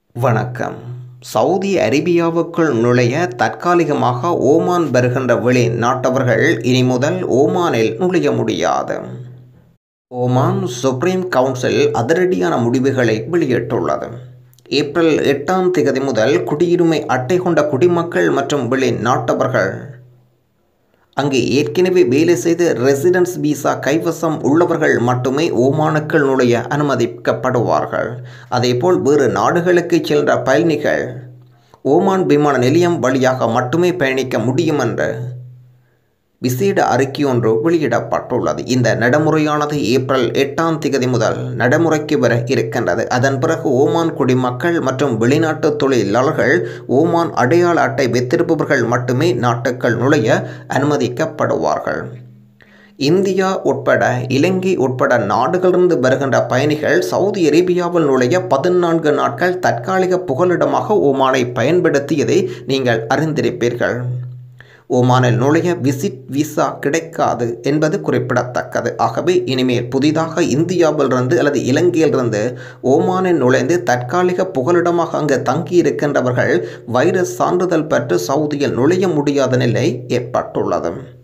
வணக்கம் சவுதி அரேபியாவுக்குள் நுழைய தற்காலிகமாக ஓமான் வருகின்ற வெளிநாட்டவர்கள் இனி முதல் ஓமானில் நுழைய முடியாது ஓமான் சுப்ரீம் கவுன்சில் அதிரடியான முடிவுகளை வெளியிட்டுள்ளது ஏப்ரல் எட்டாம் திகதி முதல் குடியுரிமை அட்டை கொண்ட குடிமக்கள் மற்றும் வெளிநாட்டவர்கள் அங்கு ஏற்கனவே வேலை செய்து ரெசிடென்ஸ் விசா கைவசம் உள்ளவர்கள் மட்டுமே ஓமானுக்குள் நுழைய அனுமதிக்கப்படுவார்கள் அதேபோல் வேறு நாடுகளுக்கு சென்ற பயணிகள் ஓமான் விமான நிலையம் வழியாக மட்டுமே பயணிக்க முடியும் என்று விசேட அறிக்கை ஒன்று வெளியிடப்பட்டுள்ளது இந்த நடைமுறையானது ஏப்ரல் எட்டாம் திகதி முதல் நடைமுறைக்கு வர இருக்கின்றது அதன் பிறகு ஓமான் குடிமக்கள் மற்றும் வெளிநாட்டு தொழிலாளர்கள் ஓமான் அடையாள அட்டை வைத்திருப்பவர்கள் மட்டுமே நாட்டுக்குள் நுழைய அனுமதிக்கப்படுவார்கள் இந்தியா உட்பட இலங்கை உட்பட நாடுகளிலிருந்து வருகின்ற பயணிகள் சவுதி அரேபியாவில் நுழைய பதினான்கு நாட்கள் தற்காலிக புகலிடமாக ஓமானை பயன்படுத்தியதை நீங்கள் அறிந்திருப்பீர்கள் ஓமானில் நுழைய விசிட் விசா கிடைக்காது என்பது குறிப்பிடத்தக்கது ஆகவே இனிமேல் புதிதாக இந்தியாவிலிருந்து அல்லது இலங்கையிலிருந்து ஓமானில் நுழைந்து தற்காலிக புகலிடமாக அங்கு தங்கியிருக்கின்றவர்கள் வைரஸ் சான்றிதழ் பெற்று சவுதியில் நுழைய முடியாத நிலை ஏற்பட்டுள்ளது